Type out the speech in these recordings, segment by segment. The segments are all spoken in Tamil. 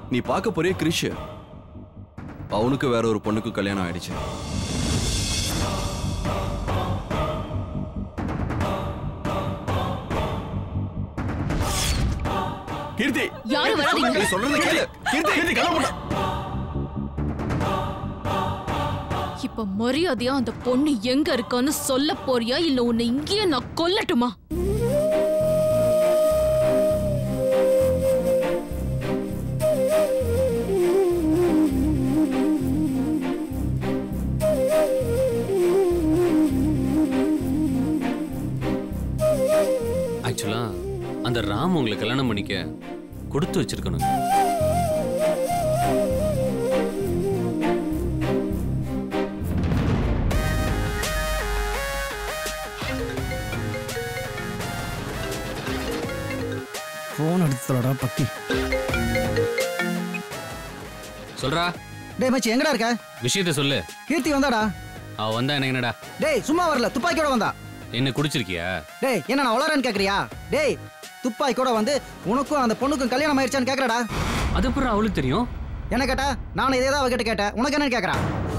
நீ பார்க்க போறிய கிரிஷ் அவனுக்கு வேற ஒரு பொண்ணுக்கு கல்யாணம் ஆயிடுச்சு கீர்த்தி யாரும் வராதீங்க. நீ சொல்றது கேளு கீர்த்தி கீர்த்தி கல்யாணம் இப்ப மரியாதையா அந்த பொண்ணு எங்க இருக்கான்னு சொல்ல போறியா இல்ல உன்னை இங்கேயே நான் கொல்லட்டுமா ஆக்சுவலா அந்த ராம் உங்களை கல்யாணம் பண்ணிக்க கொடுத்து வச்சிருக்கணும் ஃபோன் எடுத்துலடா பக்கி சொல்றா டேய் மச்சி எங்கடா இருக்க விஷயத்த சொல்லு கீர்த்தி வந்தாடா அவ வந்தா எனக்கு என்னடா டேய் சும்மா வரல துப்பாக்கியோட வந்தா என்ன குடிச்சிருக்கியா டேய் என்ன நான் வளரேன்னு கேக்குறியா டேய் துப்பாக்கியோட வந்து உனக்கும் அந்த பொண்ணுக்கும் கல்யாணம் ஆயிடுச்சான்னு கேக்குறடா அது அப்புறம் அவளுக்கு தெரியும் என்ன கேட்டா நானும் இதே தான் அவகிட்ட கேட்டேன் உனக்கு என்னன்னு கேக்குறா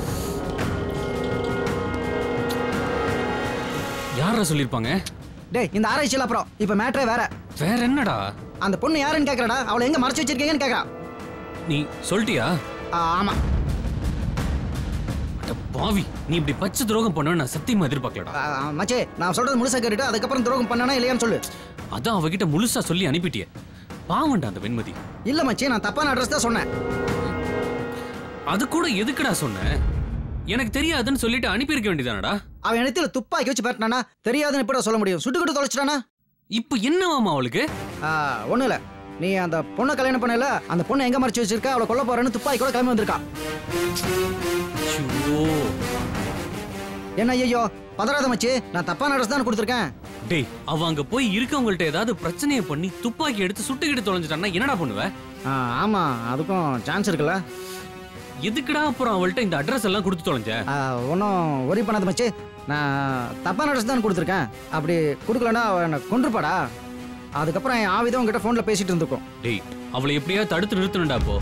யாரா சொல்லிருப்பாங்க டேய் இந்த ஆராய்ச்சியில் அப்புறம் இப்போ மேட்ரே வேற வேற என்னடா அந்த பொண்ணு யாருன்னு கேக்குறடா அவளை எங்க மறைச்சு வச்சிருக்கீங்கன்னு கேக்குறா நீ சொல்லிட்டியா ஆ, ஆமா அட பாவி நீ இப்படி பச்சை துரோகம் பண்ணுவ நான் சத்தியமா எதிர்பார்க்கலடா ஆ, ஆ, மச்சே நான் சொல்றது முழுசா கேட்டுட்டு அதுக்கப்புறம் துரோகம் பண்ணனா இல்லையான்னு சொல்லு அதான் அவகிட்ட முழுசா சொல்லி அனுப்பிட்டியே பாவண்டா அந்த வெண்மதி இல்ல மச்சி நான் தப்பான அட்ரஸ் தான் சொன்னேன் அது கூட எதுக்குடா சொன்ன எனக்கு தெரியாதுன்னு சொல்லிட்டு அனுப்பியிருக்க வேண்டியதானடா அவன் இடத்துல துப்பாக்கி வச்சு பேட்டினானா தெரியாதுன்னு எப்படி சொல்ல முடியும் சுட்டுக்கிட்டு தொலைச்சிட்டானா இப்போ என்னவாமா அவளுக்கு ஒன்றும் இல்லை நீ அந்த பொண்ணை கல்யாணம் பண்ணல அந்த பொண்ணை எங்க மறைச்சு வச்சிருக்க அவளை கொல்ல போறேன்னு துப்பாக்கி கூட கிளம்பி வந்திருக்கா ஐயோ. என்ன ஐயோ பதறாத மச்சி நான் தப்பான அட்ரஸ் தான் கொடுத்துருக்கேன் டேய் அவ அங்க போய் இருக்கவங்கள்ட்ட ஏதாவது பிரச்சனையை பண்ணி துப்பாக்கி எடுத்து சுட்டுக்கிட்டு தொலைஞ்சிட்டான்னா என்னடா பண்ணுவ ஆ, ஆமா அதுக்கும் சான்ஸ் இருக்குல்ல எதுக்குடா அப்புறம் அவள்கிட்ட இந்த அட்ரஸ் எல்லாம் கொடுத்து தொலைஞ்ச ஒன்றும் ஒரி பண்ணாத மச்சி நான் தப்பான அட்ரஸ் தான் கொடுத்துருக்கேன் அப்படி கொடுக்கலன்னா அவ என்னை கொன்றுப்பாடா அதுக்கப்புறம் என் ஆவிதம் உங்ககிட்ட ஃபோனில் பேசிட்டு இருந்துக்கும் டேய் அவளை எப்படியா தடுத்து நிறுத்தணும்டா அப்போ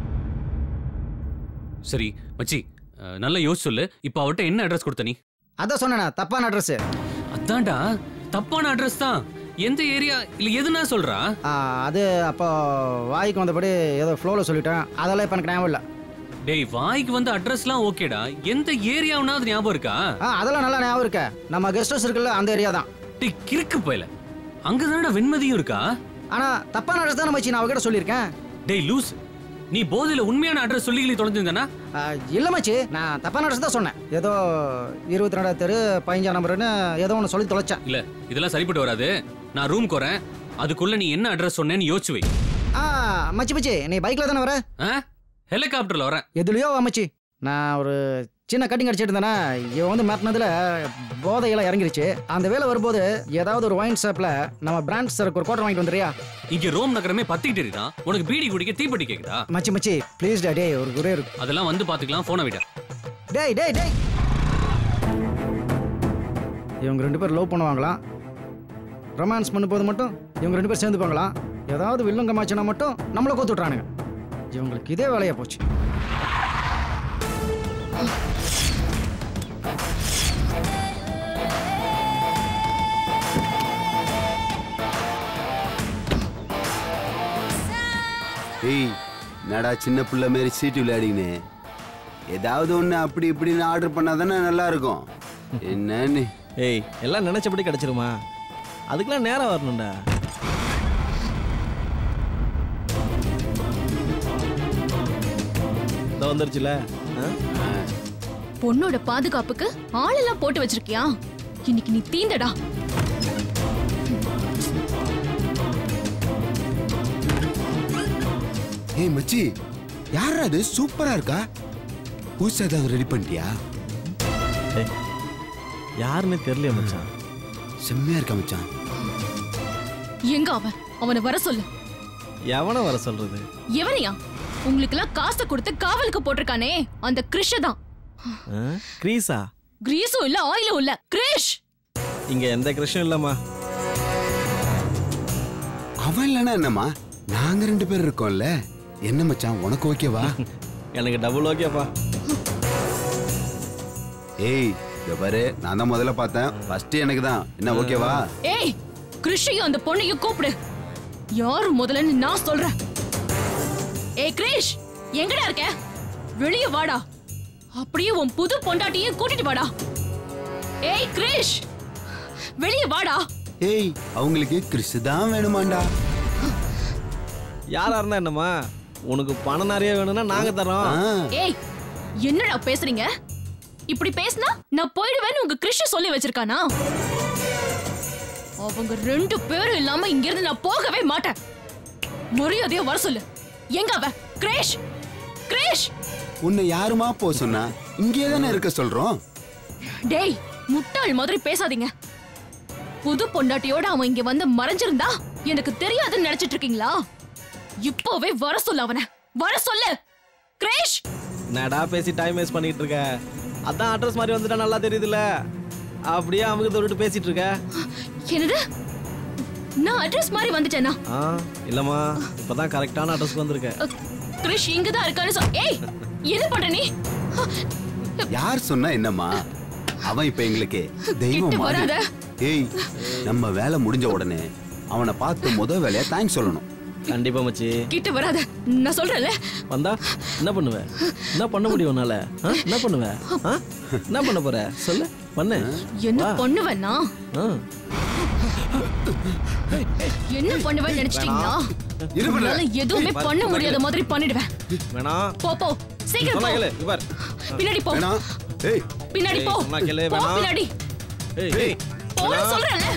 சரி மச்சி அஹ், நல்லா யோசிச்சு சொல்லு இப்போ அவட்ட என்ன அட்ரஸ் கொடுத்த நீ அதான் சொன்னேன் தப்பான அட்ரஸ் அதான்டா தப்பான அட்ரஸ் தான் எந்த ஏரியா இல்ல எதுனா சொல்றா அது அப்போ வாய்க்கு வந்தபடி ஏதோ ஃப்ளோவில் சொல்லிட்டேன் அதெல்லாம் இப்போ எனக்கு ஞாபகம் இல்லை டேய் வாய்க்கு வந்த அட்ரஸ்லாம் ஓகேடா எந்த ஏரியாவுனாவது ஞாபகம் இருக்கா ஆ அதெல்லாம் நல்லா ஞாபகம் இருக்க நம்ம கெஸ்ட் ஹவுஸ் இருக்குல்ல அந்த ஏரியா தான் டேய் கிறுக்கு போயல அங்கதானடா வெண்மதியும் இருக்கா ஆனா தப்பான அட்ரஸ் தான் மச்சி நான் அவகிட்ட சொல்லியிருக்கேன் டேய் லூஸ் நீ போதையில உண்மையான அட்ரஸ் சொல்லிகளி தொலைஞ்சிருந்தனா ஆ, இல்ல மச்சி நான் தப்பான அட்ரஸ் தான் சொன்னேன் ஏதோ இருபத்தி ரெண்டாவது தெரு பதினஞ்சாம் நம்பர்னு ஏதோ ஒன்று சொல்லி தொலைச்சேன் இல்ல இதெல்லாம் சரிப்பட்டு வராது நான் ரூம்க்கு வரேன் அதுக்குள்ள நீ என்ன அட்ரஸ் சொன்னேன்னு யோசிச்சு வை ஆ மச்சி மச்சி நீ பைக்ல தானே வர ஆ? ஹெலிகாப்டர்ல வரேன் எதுலயோ வா மச்சி நான் ஒரு சின்ன கட்டிங் அடிச்சிட்டு இருந்தேனா இவன் வந்து மாட்டினதுல போதையெல்லாம் இறங்கிருச்சு அந்த வேலை வரும்போது ஏதாவது ஒரு ஒயின் ஷாப்ல நம்ம பிராண்ட் சரக்கு ஒரு கோட்டர் வாங்கிட்டு வந்துறியா இங்க ரோம் நகரமே பத்திக்கிட்டு இருக்கான் உனக்கு பீடி குடிக்க தீப்பெட்டி கேக்குதா மச்சி மச்சி ப்ளீஸ் டே டேய் ஒரு குரே இருக்கு அதெல்லாம் வந்து பாத்துக்கலாம் போன விட டேய் டேய் டேய் இவங்க ரெண்டு பேரும் லவ் பண்ணுவாங்களாம் ரொமான்ஸ் பண்ணும்போது மட்டும் இவங்க ரெண்டு பேரும் சேர்ந்துப்பாங்களாம் ஏதாவது வில்லங்க மாச்சுனா மட்டும் நம்மளை கோத்து விட்றானுங்க இவங்களுக்கு இதே வேலையா போச்சு ஏய் நடா சின்ன பிள்ளை மாரி சீட்டு விளையாடின்னு ஏதாவது ஒன்று அப்படி இப்படின்னு ஆர்டர் பண்ணாதானே நல்லா இருக்கும் என்னன்னு ஏய் எல்லாம் நினைச்சபடி கிடைச்சிருமா அதுக்கெல்லாம் நேரம் வரணும்டா இந்த வந்துருச்சுல ஆ? பொண்ணோட பாதுகாப்புக்கு ஆளெல்லாம் போட்டு வச்சிருக்கியா இன்னைக்கு நீ தீந்தடா ஏய் மச்சி யார் அது சூப்பரா இருக்கா புதுசா ஏதாவது ரெடி பண்ணிட்டியா ஏய், யாருன்னு தெரியல மச்சான் செம்மையா இருக்கா மச்சான் எங்க அவன் அவனை வர சொல்லு எவனை வர சொல்றது எவனையா உங்களுக்கெல்லாம் காசை கொடுத்து காவலுக்கு போட்டிருக்கானே அந்த கிருஷ தான் ஆ? கிரீஸா கிரீஸும் இல்ல ஆயிலும் இல்ல கிரிஷ் இங்க எந்த கிருஷ்ணம் இல்லம்மா அவன் இல்லைன்னா என்னம்மா நாங்க ரெண்டு பேர் இருக்கோம்ல என்ன மச்சான் உனக்கு ஓகேவா எனக்கு டபுள் ஓகேப்பா ஏய் இந்த பாரு நான் தான் முதல்ல பார்த்தேன் ஃபர்ஸ்ட் எனக்கு தான் என்ன ஓகேவா ஏய் கிருஷையும் அந்த பொண்ணையும் கூப்பிடு யாரு முதல்லன்னு நான் சொல்றேன் ஏய் கிரிஷ் எங்கடா இருக்க வெளிய வாடா அப்படியே உன் புது பொண்டாட்டியும் கூட்டிட்டு வாடா ஏய் கிரிஷ் வெளிய வாடா ஏய் அவங்களுக்கு கிறிஸ் தான் வேணுமாண்டா யாரா இருந்தா என்னம்மா உனக்கு பணம் நிறைய வேணும்னா நாங்க தரோம் ஆ, ஏய் என்னடா பேசுறீங்க இப்படி பேசினா நான் போயிடுவேன்னு உங்க கிருஷ் சொல்லி வச்சிருக்கானா அவங்க ரெண்டு பேரும் இல்லாம இங்க இருந்து நான் போகவே மாட்டேன் மரியாதையா வர சொல்லு எங்க அவ கிரேஷ் கிரேஷ் உன்னை யாருமா போ சொன்னா இங்கே தானே இருக்க சொல்றோம் டேய் முட்டாள் மாதிரி பேசாதீங்க புது பொண்டாட்டியோட அவன் இங்க வந்து மறைஞ்சிருந்தா எனக்கு தெரியாதுன்னு நினைச்சிட்டு இருக்கீங்களா இப்போவே வர சொல்லு அவன வர சொல்லு கிரேஷ் என்னடா பேசி டைம் வேஸ்ட் பண்ணிட்டு இருக்க அதான் அட்ரஸ் மாதிரி வந்துட்டா நல்லா தெரியுதுல்ல அப்படியே அவங்க தொட்டு பேசிட்டு இருக்க என்னது நான் அட்ரஸ் மாதிரி வந்துட்டேனா ஆ இல்லம்மா இப்பதான் கரெக்டான அட்ரஸ்க்கு வந்திருக்க அ, கிரிஷ் இங்கதான் இருக்கான்னு சொல் ஏய் என்ன பண்ற நீ யார் சொன்னா என்னம்மா அவன் இப்ப எங்களுக்கு தெய்வம் கிட்ட மாதிரி வராத. ஏய் நம்ம வேலை முடிஞ்ச உடனே அவனை பார்த்து முத வேலையா தேங்க்ஸ் சொல்லணும் கண்டிப்பா மச்சி கிட்ட வராத நான் சொல்றேன்ல வந்தா என்ன பண்ணுவ என்ன பண்ண முடியும் உன்னால ஆ? என்ன பண்ணுவ ஆ? என்ன பண்ண போற சொல்லு பண்ணு என்ன வா. பண்ணுவேன்னா ஆ. என்ன பண்ணுவேன்னு நினைச்சிட்டீங்களா இரு பண்ண. உன்னால எதுவுமே ஏய், பண்ண பாரு, முடியாத மாதிரி பண்ணிடுவேன் வேணாம் போ போ சீக்கிரம் சொன்னா போ கேளு இங்க பாரு பின்னாடி போ வேணாம் ஏய் பின்னாடி ஏய், போ சொன்னா கேளு, போ வேணாம். பின்னாடி ஏய் ஏய் போன்னு சொல்றேன்ல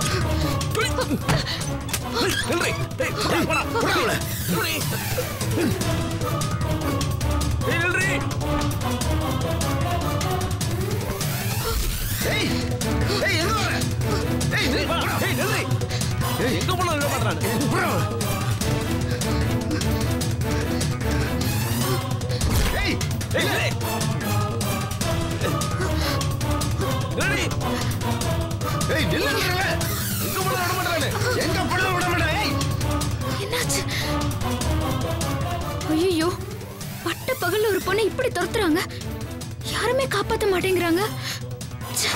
எங்க போனா விட மாட்டானு ஏய் நில்லுங்கறல எங்க போட விட மாட்டானே எங்க போட விட மாட்டானே என்னாச்சு ஐயோ பட்ட பகல்ல ஒரு பொண்ணை இப்படி துரத்துறாங்க யாருமே காப்பாத்த மாட்டேங்கிறாங்க ச்சே.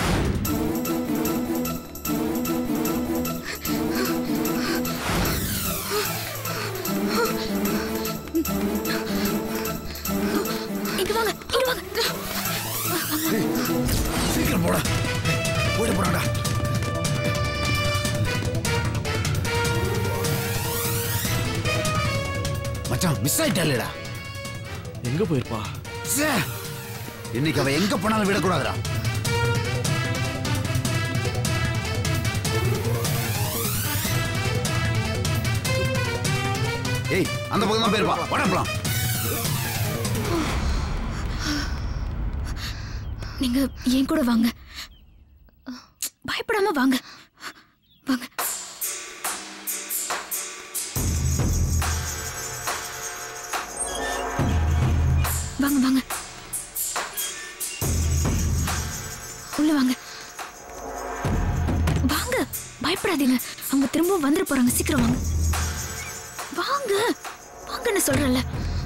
இங்க வாங்க இங்க வாங்க சீக்கிரம் போடா போயிட்டு போறாடா மச்சான் மிஸ் ஆயிட்டாளேடா எங்க போயிருப்பா ச்சே. இன்னைக்கு அவ எங்க போனாலும் விடக்கூடாதுடா ஏய் அந்த பக்கம் தான் போயிருப்பா வாடா போலாம் நீங்க என் கூட வாங்க பயப்படாம வாங்க வாங்க வாங்க வாங்க உள்ள வாங்க வாங்க பயப்படாதீங்க அவங்க திரும்பவும் வந்துட போறாங்க சீக்கிரம் வாங்க வாங்க வாங்கன்னு சொல்றேன்ல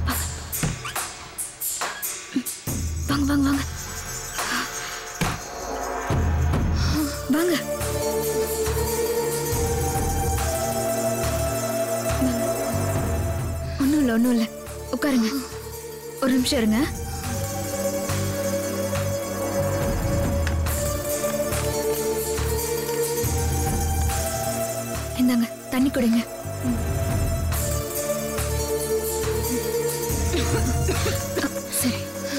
வாங்க வாங்க வாங்க வாங்க ஒன்றும் இல்லை ஒன்றும் இல்லை உட்காருங்க ஒரு நிமிஷம் இருங்க இந்தாங்க தண்ணி குடிங்க சரி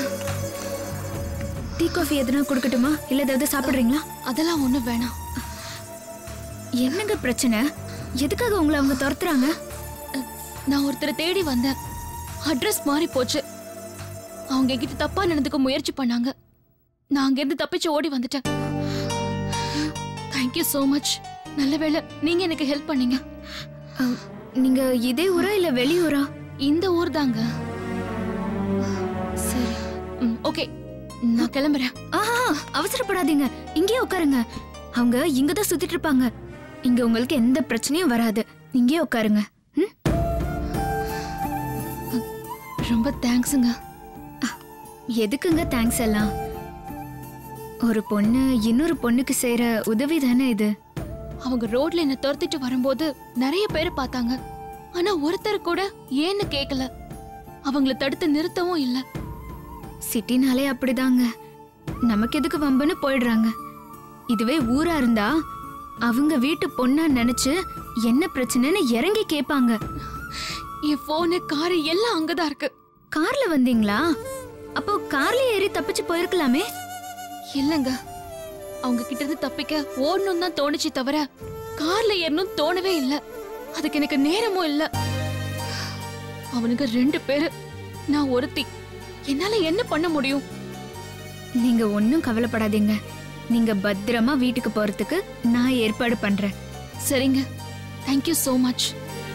டீ காஃபி எதுனா கொடுக்கட்டுமா இல்லை ஏதாவது சாப்பிட்றீங்களா அதெல்லாம் ஒண்ணும் வேணாம் என்னங்க பிரச்சனை எதுக்காக உங்களை அவங்க துரத்துறாங்க நான் ஒருத்தரை தேடி வந்தேன் அட்ரஸ் மாறி போச்சு அவங்க என்கிட்ட தப்பா நடந்துக்க முயற்சி பண்ணாங்க நான் அங்கிருந்து தப்பிச்சு ஓடி வந்துட்டேன் தேங்க்யூ so மச் நல்ல வேளை நீங்க எனக்கு ஹெல்ப் பண்ணீங்க அஹ், நீங்க இதே ஊரா இல்ல வெளியூரா இந்த ஊர் தாங்க சரி ஓகே நான் கிளம்புறேன் ஆஹா அவசரப்படாதீங்க இங்கேயே உட்காருங்க அவங்க இங்க தான் சுத்திட்டு இருப்பாங்க இங்க உங்களுக்கு எந்த பிரச்சனையும் வராது இங்கேயே உட்காருங்க ம்? ரொம்ப தேங்க்ஸுங்க எதுக்குங்க தேங்க்ஸ் எல்லாம் ஒரு பொண்ணு இன்னொரு பொண்ணுக்கு செய்யற உதவி தானே இது அவங்க ரோட்ல என்ன துரத்திட்டு வரும்போது நிறைய பேர் பார்த்தாங்க ஆனா ஒருத்தர் கூட ஏன்னு கேட்கல அவங்கள தடுத்து நிறுத்தவும் இல்ல சிட்டினாலே அப்படிதாங்க நமக்கு எதுக்கு வம்புன்னு போயிடுறாங்க இதுவே ஊரா இருந்தா அவங்க வீட்டு பொண்ணா நினைச்சு என்ன பிரச்சனைன்னு இறங்கி கேட்பாங்க என் போனு காரு எல்லாம் அங்கதான் இருக்கு கார்ல வந்தீங்களா அப்போ கார்ல ஏறி தப்பிச்சு போயிருக்கலாமே இல்லங்க அவங்க கிட்ட இருந்து தப்பிக்க ஓடணும் தான் தோணுச்சு தவிர கார்ல ஏறணும் தோணவே இல்ல அதுக்கு எனக்கு நேரமும் இல்ல அவனுக்கு ரெண்டு பேரு நான் ஒருத்தி என்னால என்ன பண்ண முடியும் நீங்க ஒன்னும் கவலைப்படாதீங்க நீங்க பத்திரமா வீட்டுக்கு போறதுக்கு நான் ஏற்பாடு பண்றேன் சரிங்க தேங்க்யூ so மச்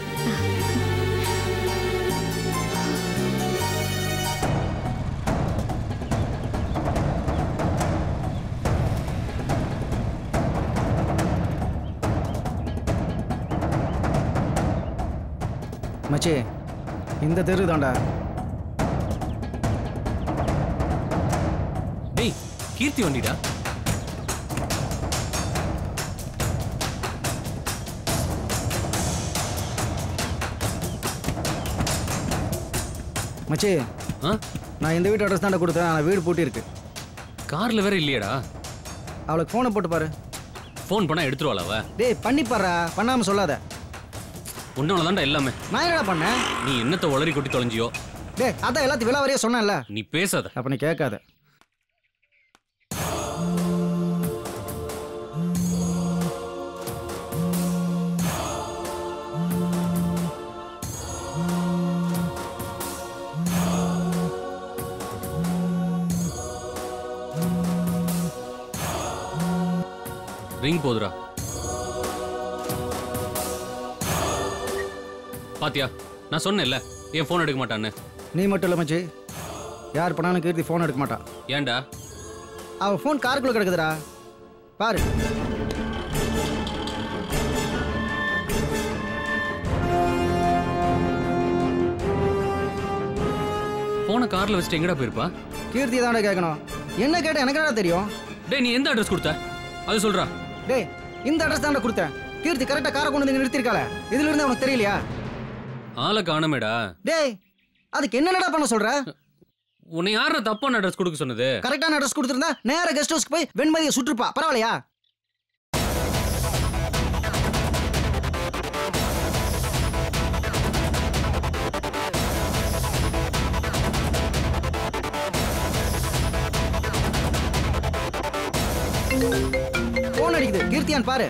மச்சி இந்த தெரு தான்டா டேய் கீர்த்தி வண்டிடா மச்சி ஆ நான் இந்த வீட்டு அட்ரஸ் தான்டா கொடுத்தேன் ஆனால் வீடு பூட்டி இருக்கு கார்ல வேற இல்லையடா அவளுக்கு ஃபோனை போட்டு பாரு ஃபோன் பண்ணா எடுத்துருவாள அவ டேய் பண்ணி பாருடா பண்ணாமல் சொல்லாத உன்னால தான்டா எல்லாமே நான் என்னடா பண்ணேன் நீ என்னத்த உளறி கொட்டி தொலைஞ்சியோ டேய் அதான் எல்லாத்தையும் விலாவரியா சொன்னேன்ல நீ பேசாத அப்ப நீ கேட்காத ரிங் போதுடா பாத்தியா நான் சொன்னேன்ல என் ஃபோன் எடுக்க மாட்டான்னு நீ மட்டும் இல்லை மச்சி யார் பண்ணாலும் கீர்த்தி ஃபோன் எடுக்க மாட்டான் ஏன்டா அவன் ஃபோன் காருக்குள்ள கிடக்குதுடா பாரு போன கார்ல வச்சுட்டு எங்கடா போயிருப்பா கீர்த்தி தானே கேட்கணும் என்ன கேட்ட எனக்கு என்னடா தெரியும் டேய் நீ எந்த அட்ரஸ் கொடுத்த அது சொல்றா டேய் இந்த அட்ரஸ் தான்டா கொடுத்தேன் கீர்த்தி கரெக்டாக காரை கொண்டு வந்து இங்க நிறுத்திருக்காள இதுல இருந்து உனக்கு தெரியலையா ஆளை காணமேடா டேய் அதுக்கு என்னடா பண்ண சொல்ற உன்னை யார தப்பான அட்ரஸ் கொடுக்க சொன்னது கரெக்டான அட்ரஸ் கொடுத்துருந்தா நேரா கெஸ்ட் ஹவுஸ்க்கு போய் வெண்மதியை சுற்றுப்பா பரவாயில்லையா போன் அடிக்குது கீர்த்தியான் பாரு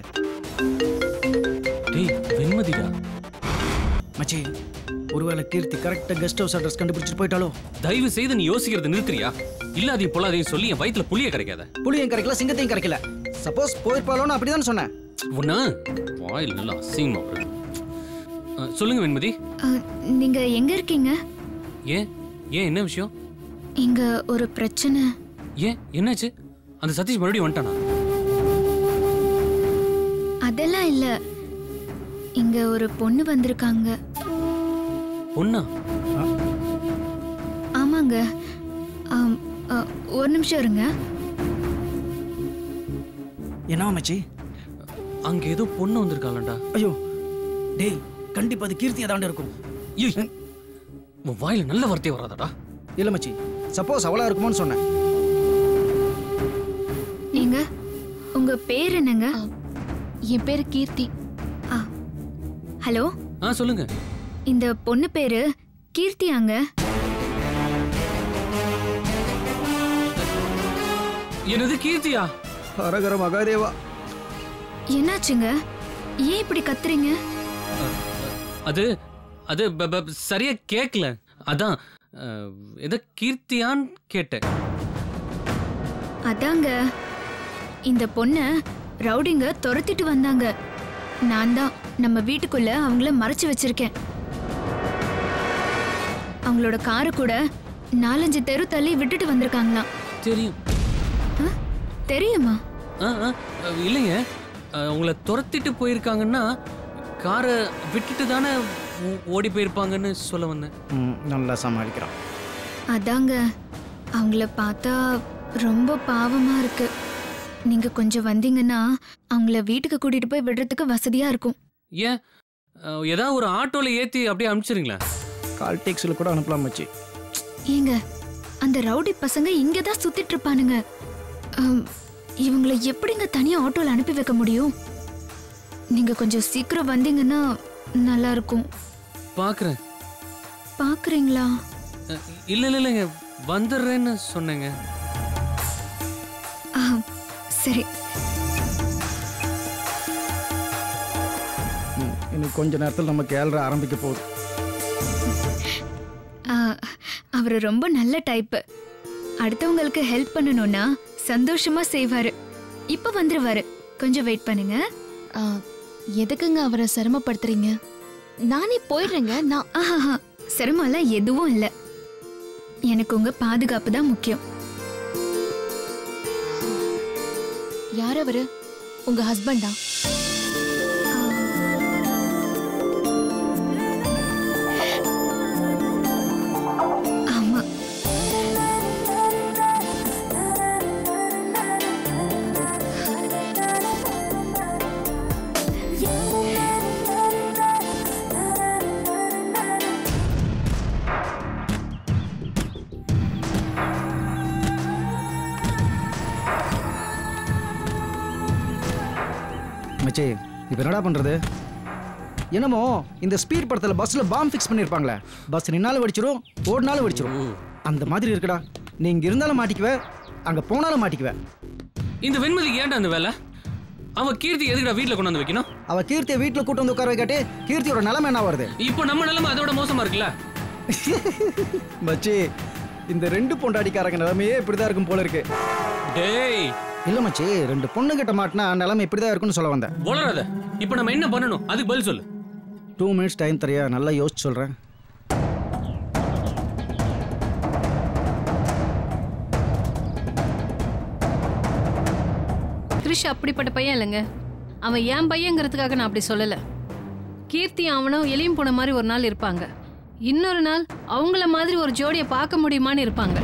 டேய் வெண்மதிடா மச்சி ஒருவேளை கீர்த்தி கரெக்டா கெஸ்ட் ஹவுஸ் அட்ரஸ் கண்டுபிடிச்சிட்டு போயிட்டாலோ தயவு செய்து நீ யோசிக்கிறத நிறுத்துறியா இல்லாதையும் பொல்லாதையும் சொல்லி என் வயித்துல புளிய கிடைக்காத புளியும் கிடைக்கல சிங்கத்தையும் கிடைக்கல சப்போஸ் போயிருப்பாளோன்னு அப்படிதான் சொன்னேன் உன்ன வாயில் நல்லா அசிங்கமா வருது அஹ், சொல்லுங்க வெண்மதி அ, நீங்க எங்க இருக்கீங்க ஏன் ஏன் என்ன விஷயம் இங்க ஒரு பிரச்சனை ஏன் என்னாச்சு அந்த சதீஷ் மறுபடியும் வந்துட்டானா அதெல்லாம் இல்ல இங்க ஒரு பொண்ணு வந்திருக்காங்க பொண்ணா ஆமாங்க ஆம், அ, ஒரு நிமிஷம் இருங்க என்ன மச்சி அங்க ஏதோ பொண்ணு வந்திருக்காளண்டா ஐயோ டேய் கண்டிப்பா அது கீர்த்தியா தாண்ட இருக்கும் ஏய் உன் வாயில நல்ல வார்த்தையே வராதடா இல்ல மச்சி சப்போஸ் அவளா இருக்குமோன்னு சொன்னேன் நீங்க உங்க பேர் என்னங்க என் பேரு கீர்த்தி ஆ, ஹலோ ஆ சொல்லுங்க இந்த பொண்ணு பேரு கீர்த்தியாங்க என்னது கீர்த்தியா ஹரகர மகாதேவா என்னாச்சுங்க ஏன் இப்படி கத்துறீங்க அது அது ப- ப- சரியா கேட்கல அதான் அஹ், எதை கீர்த்தியான்னு கேட்டேன் அதாங்க இந்த பொண்ண ரவுடிங்க துரத்திட்டு வந்தாங்க நான் தான் நம்ம வீட்டுக்குள்ள அவங்கள மறைச்சு வச்சிருக்கேன் அவங்களோட காரை கூட நாலஞ்சு தெரு தள்ளி விட்டுட்டு வந்திருக்காங்களாம் தெரியும் ஆ, தெரியுமா ஆ, ஆ, அஹ், இல்லைங்க அஹ், உங்களை துரத்திட்டு போயிருக்காங்கன்னா காரை விட்டுட்டு தானே ஓ- ஓடி போயிருப்பாங்கன்னு சொல்ல வந்தேன் ம், நல்லா சமாளிக்கிறான் அதாங்க அவங்கள பார்த்தா ரொம்ப பாவமா இருக்கு நீங்க கொஞ்சம் வந்தீங்கன்னா அவங்கள வீட்டுக்கு கூட்டிட்டு போய் விடுறதுக்கு வசதியா இருக்கும் ஏன் அஹ், ஏதாவது ஒரு ஆட்டோல ஏத்தி அப்படியே அனுப்பிச்சிருங்களேன் கால் டேக்ஸில் கூட அனுப்பலாம் மச்சி ஏங்க அந்த ரவுடி பசங்க இங்க தான் சுத்திட்டு இருப்பானுங்க ஆம், இவங்கள எப்படிங்க தனியா ஆட்டோல அனுப்பி வைக்க முடியும் நீங்க கொஞ்சம் சீக்கிரம் வந்தீங்கன்னா நல்லா இருக்கும் பாக்குறேன் பாக்குறீங்களா அஹ், இல்ல இல்ல இல்லைங்க வந்துடுறேன்னு சொன்னேங்க ஆ, சரி ம், இன்னும் கொஞ்ச நேரத்தில் நமக்கு ஏழரை ஆரம்பிக்க போகுது ஆ, அவரு ரொம்ப நல்ல டைப்பு அடுத்தவங்களுக்கு ஹெல்ப் பண்ணணும்னா சந்தோஷமா செய்வாரு இப்ப வந்துருவாரு கொஞ்சம் வெயிட் பண்ணுங்க ஆ, எதுக்குங்க அவரை சிரமப்படுத்துறீங்க நானே போயிடுறேங்க நான் ஆஹாஹா சிரமம்லாம் எதுவும் இல்ல எனக்கு உங்க பாதுகாப்பு தான் முக்கியம் யார் அவரு உங்க ஹஸ்பண்டா ஆமா மச்சி இப்போ என்னடா பண்ணுறது என்னமோ இந்த ஸ்பீட் படத்தில் பஸ்ஸில் பாம் ஃபிக்ஸ் பண்ணியிருப்பாங்களே பஸ் நின்னாலும் வெடிச்சிரும் ஓடினாலும் வெடிச்சிரும் அந்த மாதிரி இருக்குடா நீ இங்கே இருந்தாலும் மாட்டிக்குவ அங்கே போனாலும் மாட்டிக்குவ இந்த வெண்மதிக்கு ஏன்டா அந்த வேலை அவன் கீர்த்தி எதுக்குடா வீட்ல கொண்டு வந்து வைக்கணும் அவ கீர்த்தியை வீட்டில் கூட்டு வந்து உட்கார வைக்காட்டி கீர்த்தியோட நிலைமை என்ன வருது இப்போ நம்ம நிலைமை அதோட மோசமா இருக்குல்ல மச்சி இந்த ரெண்டு பொண்டாடிக்காரங்க நிலைமையே இப்படி தான் இருக்கும் போல இருக்கு டேய் இல்லை மச்சி ரெண்டு பொண்ணு கிட்ட மாட்டினா நிலைமை இப்படி தான் இருக்குன்னு சொல்ல வந்தேன் வளராத இப்போ நம்ம என்ன பண்ணணும் அதுக்கு பதில் சொல்லு டூ மினிட்ஸ் டைம் தரியா நல்லா யோசிச்சு சொல்கிறேன் கிரிஷ் அப்படிப்பட்ட பையன் இல்லைங்க அவன் என் பையங்கிறதுக்காக நான் அப்படி சொல்லலை கீர்த்தி அவனும் எலியும் போன மாதிரி ஒரு நாள் இருப்பாங்க இன்னொரு நாள் அவங்கள மாதிரி ஒரு ஜோடியை பார்க்க முடியுமான்னு இருப்பாங்க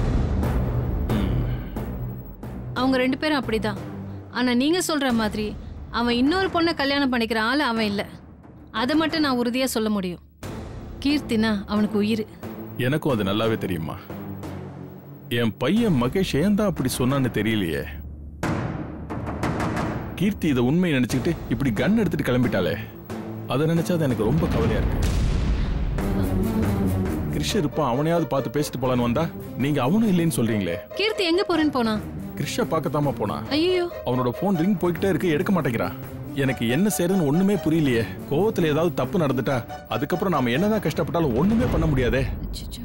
அவங்க ரெண்டு பேரும் அப்படிதான் ஆனா நீங்க சொல்ற மாதிரி அவன் இன்னொரு பொண்ணை கல்யாணம் பண்ணிக்கிற ஆள் அவன் இல்லை அதை மட்டும் நான் உறுதியா சொல்ல முடியும் கீர்த்தினா அவனுக்கு உயிர் எனக்கும் அது நல்லாவே தெரியுமா என் பையன் மகேஷ் ஏன் தான் அப்படி சொன்னான்னு தெரியலையே கீர்த்தி இதை உண்மை நினைச்சுக்கிட்டு இப்படி கன் எடுத்துட்டு கிளம்பிட்டாளே அதை நினைச்சா அது எனக்கு ரொம்ப கவலையா இருக்கு கிருஷ் இருப்பான் அவனையாவது பார்த்து பேசிட்டு போலான்னு வந்தா நீங்க அவனும் இல்லைன்னு சொல்றீங்களே கீர்த்தி எங்க போறேன்னு போனா கிருஷ்ஷ பார்க்கத்தாமா போனா ஐயோ அவனோட போன் ரிங் போய்கிட்டே இருக்கு எடுக்க மாட்டேங்கிறான் எனக்கு என்ன செய்யறதுன்னு ஒண்ணுமே புரியலையே கோவத்துல ஏதாவது தப்பு நடந்துட்டா அதுக்கப்புறம் நாம என்னதான் கஷ்டப்பட்டாலும் ஒண்ணுமே பண்ண முடியாதே அச்சச்சோ.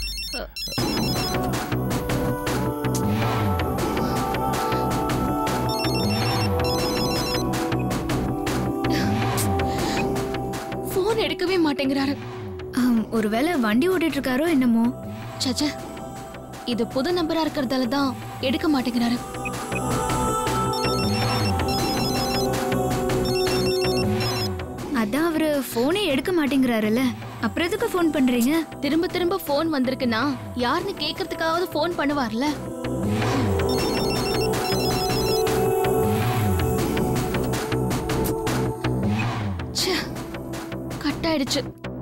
ஃபோன் எடுக்கவே மாட்டேங்கிறாரு ஆம், ஒருவேளை வண்டி ஓட்டிட்டு இருக்காரோ என்னமோ சச்ச இது புது நம்பரா இருக்கிறதால தான் எடுக்க மாட்டேங்கிறாரு அதான் அவரு போனே எடுக்க மாட்டேங்கிறாருல்ல அப்புறம் எதுக்கு ஃபோன் பண்றீங்க திரும்ப திரும்ப ஃபோன் வந்திருக்குன்னா யாருன்னு கேட்கறதுக்காவது ஃபோன் பண்ணுவார்ல ச்சே, கட் ஆயிடுச்சு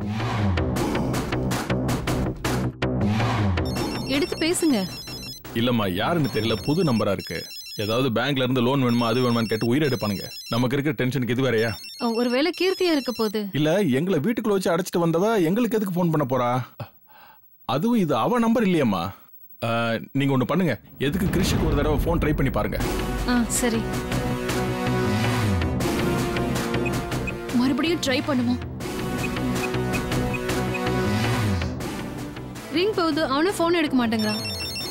எடுத்து பேசுங்க இல்லம்மா யாருன்னு தெரியல புது நம்பரா இருக்கு ஏதாவது பேங்க்ல இருந்து லோன் வேணுமா அது வேணுமான்னு கேட்டு உயிர் எடுப்பானுங்க நமக்கு இருக்கிற டென்ஷனுக்கு இது வேறயா அஹ், ஒருவேளை கீர்த்தியா இருக்க போகுது இல்ல எங்களை வீட்டுக்குள்ள வச்சு அடைச்சிட்டு வந்தவ எங்களுக்கு எதுக்கு ஃபோன் பண்ண போறா அதுவும் இது அவ நம்பர் இல்லையம்மா அஹ், நீங்க ஒண்ணு பண்ணுங்க எதுக்கு கிருஷிக்கு ஒரு தடவை ஃபோன் ட்ரை பண்ணி பாருங்க ஆ சரி மறுபடியும் ட்ரை பண்ணுவோம் ரிங் போகுது அவனும் ஃபோன் எடுக்க மாட்டேங்கிறான்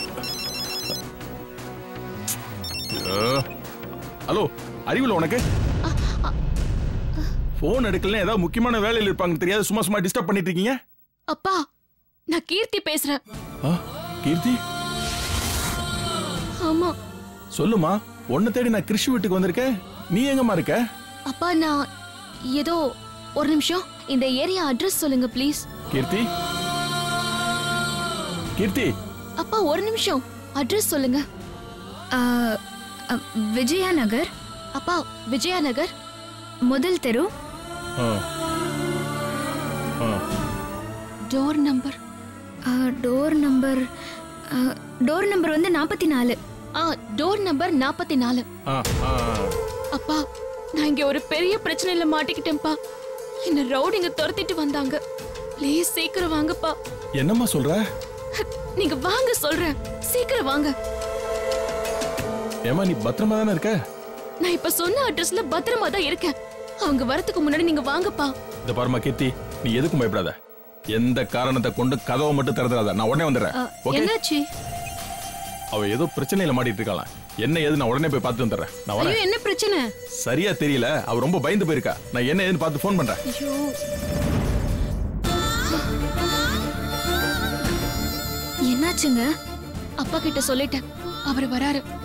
அஹ், ஹலோ அறிவுல உனக்கு ஃபோன் எடுக்கலன்னா ஏதாவது முக்கியமான வேலையில் இருப்பாங்க தெரியாது சும்மா சும்மா டிஸ்டர்ப் பண்ணிட்டு இருக்கீங்க அப்பா நான் கீர்த்தி பேசுறேன் ஆ, கீர்த்தி ஆமா சொல்லுமா உன்னை தேடி நான் கிருஷி வீட்டுக்கு வந்திருக்கேன் நீ எங்கம்மா இருக்க அப்பா நான் ஏதோ ஒரு நிமிஷம் இந்த ஏரியா அட்ரஸ் சொல்லுங்க ப்ளீஸ் கீர்த்தி கீர்த்தி அப்பா ஒரு நிமிஷம் அட்ரஸ் சொல்லுங்க விஜயா நகர் அப்பா விஜயா நகர் முதல் தெரு ஆ. ஆ. Door number door number door number வந்து நாற்பத்தி நாலு ஆ டோர் நம்பர் நாற்பத்தி நாலு ஆ, ஆ, ஆ. அப்பா நான் இங்க ஒரு பெரிய பிரச்சனையில மாட்டிக்கிட்டேன்ப்பா என்ன ரவுடிங்க துரத்திட்டு வந்தாங்க ப்ளீஸ் சீக்கிரம் வாங்கப்பா என்னம்மா சொல்ற நீங்க வாங்க சொல்றேன் சீக்கிரம் வாங்க ஏமா நீ பத்திரமா தானே இருக்க நான் இப்ப சொன்ன அட்ரஸ்ல பத்திரமா தான் இருக்கேன் அவங்க வரதுக்கு முன்னாடி நீங்க வாங்கப்பா இந்த பாருமா கீர்த்தி நீ எதுக்கும் பயப்படாத எந்த காரணத்தை கொண்டு கதவை மட்டும் திறந்துடாத நான் உடனே வந்துடுறேன் ஓகே என்னாச்சு அவ ஏதோ பிரச்சனையில மாட்டிட்டு இருக்கலாம் என்ன ஏது நான் உடனே போய் பார்த்து வந்துடுறேன் நான் ஐயோ வரேன் என்ன பிரச்சனை சரியா தெரியல அவ ரொம்ப பயந்து போயிருக்கா நான் என்ன ஏதுன்னு பார்த்து ஃபோன் பண்றேன் ஐயோ என்னாச்சுங்க அப்பா கிட்ட சொல்லிட்டேன் அவர் வராரு